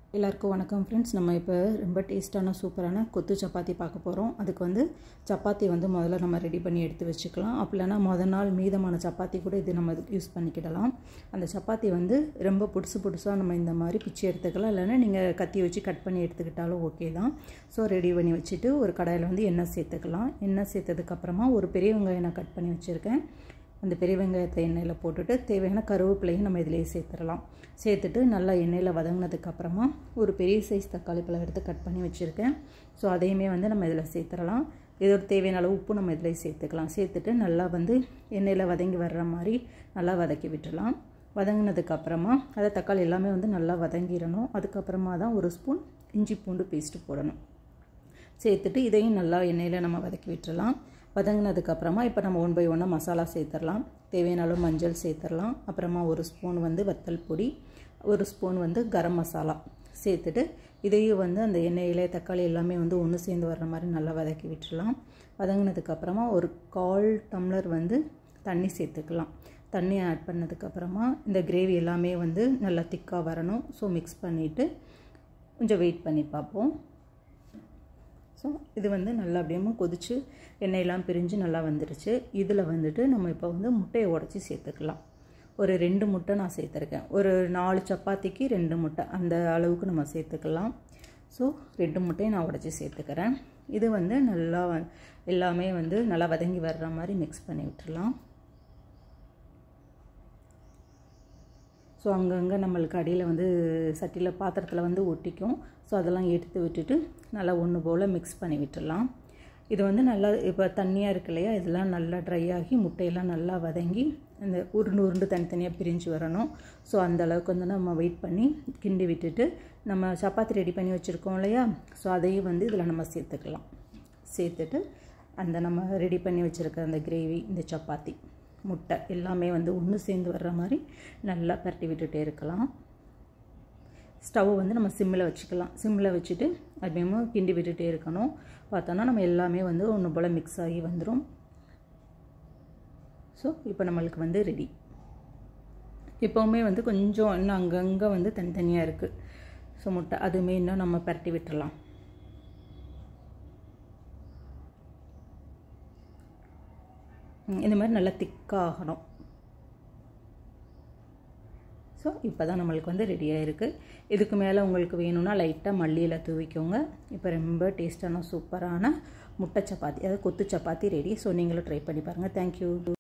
எல்லாருக்கும் வணக்கம் ஃப்ரெண்ட்ஸ் நம்ம இப்போ ரொம்ப டேஸ்ட்டான சூப்பரான கொத்து சப்பாத்தி பார்க்க போகிறோம் அதுக்கு வந்து சப்பாத்தி வந்து முதல்ல நம்ம ரெடி பண்ணி எடுத்து வச்சுக்கலாம் அப்படி இல்லைனா மொதல் நாள் மீதமான சப்பாத்தி கூட இது நம்ம யூஸ் பண்ணிக்கிடலாம் அந்த சப்பாத்தி வந்து ரொம்ப புதுசு புதுசாக நம்ம இந்த மாதிரி பிச்சு எடுத்துக்கலாம் இல்லைன்னா நீங்கள் கத்தி வச்சு கட் பண்ணி எடுத்துக்கிட்டாலும் ஓகே தான் ஸோ ரெடி பண்ணி வச்சுட்டு ஒரு கடாயில் வந்து எண்ணெய் சேர்த்துக்கலாம் எண்ணெய் சேர்த்ததுக்கப்புறமா ஒரு பெரிய வெங்காயம் நான் கட் பண்ணி வச்சுருக்கேன் அந்த பெரிய வெங்காயத்தை எண்ணெயில் போட்டுட்டு தேவையான கருவேப்பிலையும் நம்ம இதிலேயே சேர்த்துடலாம் சேர்த்துட்டு நல்லா எண்ணெயில் வதங்கினதுக்கப்புறமா ஒரு பெரிய சைஸ் தக்காளி பழம் எடுத்து கட் பண்ணி வச்சுருக்கேன் ஸோ அதையுமே வந்து நம்ம இதில் சேர்த்துடலாம் இதோட தேவையான அளவு உப்பு நம்ம இதில் சேர்த்துக்கலாம் சேர்த்துட்டு நல்லா வந்து எண்ணெயில் வதங்கி வர்ற மாதிரி நல்லா வதக்கி விட்டுடலாம் வதங்கினதுக்கப்புறமா அதை தக்காளி எல்லாமே வந்து நல்லா வதங்கிடணும் அதுக்கப்புறமா தான் ஒரு ஸ்பூன் இஞ்சி பூண்டு பேஸ்ட்டு போடணும் சேர்த்துட்டு இதையும் நல்லா எண்ணெயில் நம்ம வதக்கி விட்டுறலாம் வதங்கினதுக்கப்புறமா இப்போ நம்ம ஒன் பை ஒன்னாக மசாலா சேர்த்துடலாம் தேவையான அளவு மஞ்சள் சேர்த்துடலாம் அப்புறமா ஒரு ஸ்பூன் வந்து வத்தல் பொடி ஒரு ஸ்பூன் வந்து கரம் மசாலா சேர்த்துட்டு இதையும் வந்து அந்த எண்ணெயிலே தக்காளி எல்லாமே வந்து ஒன்று சேர்ந்து வர்ற மாதிரி நல்லா வதக்கி விட்டுடலாம் வதங்கினதுக்கப்புறமா ஒரு கால் டம்ளர் வந்து தண்ணி சேர்த்துக்கலாம் தண்ணி ஆட் பண்ணதுக்கப்புறமா இந்த கிரேவி எல்லாமே வந்து நல்லா திக்காக வரணும் ஸோ மிக்ஸ் பண்ணிவிட்டு கொஞ்சம் வெயிட் பண்ணி பார்ப்போம் ஸோ இது வந்து நல்லா அப்படியே கொதித்து எண்ணெயெல்லாம் பிரிஞ்சு நல்லா வந்துருச்சு இதில் வந்துட்டு நம்ம இப்போ வந்து முட்டையை உடச்சி சேர்த்துக்கலாம் ஒரு ரெண்டு முட்டை நான் சேர்த்துருக்கேன் ஒரு நாலு சப்பாத்திக்கு ரெண்டு முட்டை அந்த அளவுக்கு நம்ம சேர்த்துக்கலாம் ஸோ ரெண்டு முட்டையை நான் உடச்சி சேர்த்துக்கிறேன் இது வந்து நல்லா எல்லாமே வந்து நல்லா வதங்கி வர்ற மாதிரி மிக்ஸ் பண்ணி விட்டுடலாம் ஸோ அங்கங்கே நம்மளுக்கு அடியில் வந்து சட்டியில் பாத்திரத்தில் வந்து ஒட்டிக்கும் ஸோ அதெல்லாம் எடுத்து விட்டுட்டு நல்லா ஒன்று போல் மிக்ஸ் பண்ணி விட்டுடலாம் இது வந்து நல்லா இப்போ தண்ணியாக இருக்கு இல்லையா இதெல்லாம் நல்லா ட்ரை ஆகி முட்டையெல்லாம் நல்லா வதங்கி அந்த உருண்டு உருண்டு தனித்தனியாக பிரிஞ்சு வரணும் ஸோ அந்த அளவுக்கு வந்து நம்ம வெயிட் பண்ணி கிண்டி விட்டுட்டு நம்ம சப்பாத்தி ரெடி பண்ணி வச்சுருக்கோம் இல்லையா ஸோ அதையும் வந்து இதில் நம்ம சேர்த்துக்கலாம் சேர்த்துட்டு அந்த நம்ம ரெடி பண்ணி வச்சுருக்க அந்த கிரேவி இந்த சப்பாத்தி முட்டை எல்லாமே வந்து ஒன்று சேர்ந்து வர்ற மாதிரி நல்லா பரட்டி விட்டுட்டே இருக்கலாம் ஸ்டவ் வந்து நம்ம சிம்மில் வச்சுக்கலாம் சிம்மில் வச்சுட்டு அப்படியே கிண்டி விட்டுட்டே இருக்கணும் பார்த்தோன்னா நம்ம எல்லாமே வந்து ஒன்று போல் மிக்ஸ் ஆகி வந்துடும் ஸோ இப்போ நம்மளுக்கு வந்து ரெடி எப்போவுமே வந்து கொஞ்சம் இன்னும் அங்கங்கே வந்து தனித்தனியாக இருக்குது ஸோ முட்டை அதுவுமே இன்னும் நம்ம பரட்டி விட்டுடலாம் இந்த மாதிரி நல்லா திக்காக ஆகணும் ஸோ இப்போ தான் நம்மளுக்கு வந்து ரெடியாக இருக்குது இதுக்கு மேலே உங்களுக்கு வேணும்னா லைட்டாக மல்லியில் தூவிக்கோங்க இப்போ ரொம்ப டேஸ்டான சூப்பரான முட்டை சப்பாத்தி அதாவது கொத்து சப்பாத்தி ரெடி ஸோ நீங்களும் ட்ரை பண்ணி பாருங்கள் தேங்க்யூ